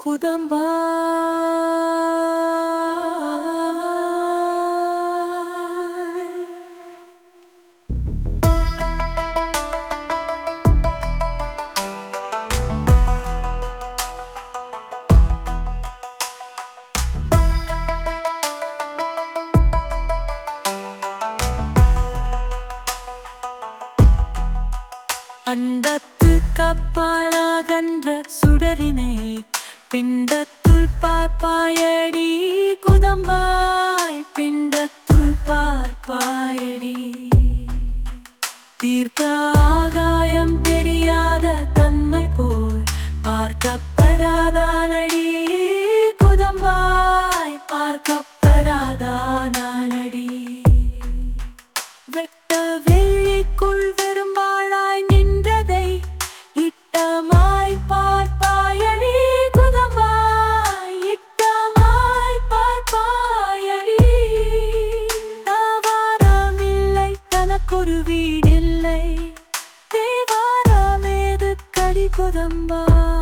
குதம்பா அண்டத்து கப்பாலாகன்ற சுடரினை பிண்டத்துள் பார்ப்பாயடி குதம்பாய் பிண்டத்துள் பார்ப்பாயடி தீர்க்க ஆகாயம் தெரியாத தன்மை போல் பார்க்கப்படாதானடி குதம்பாய் பார்க்கப்படாதானடி வெட்ட வெள்ளிக்குள் வெறும்பாளாய் நின்றதை இட்டமாய் பார்ப்பாயடி குதமாய் இட்டமாய் பார்ப்பாயடி தாவாரமில்லை தனக்கொரு வீடில்லை தேவாரமேது கடி குதம்பா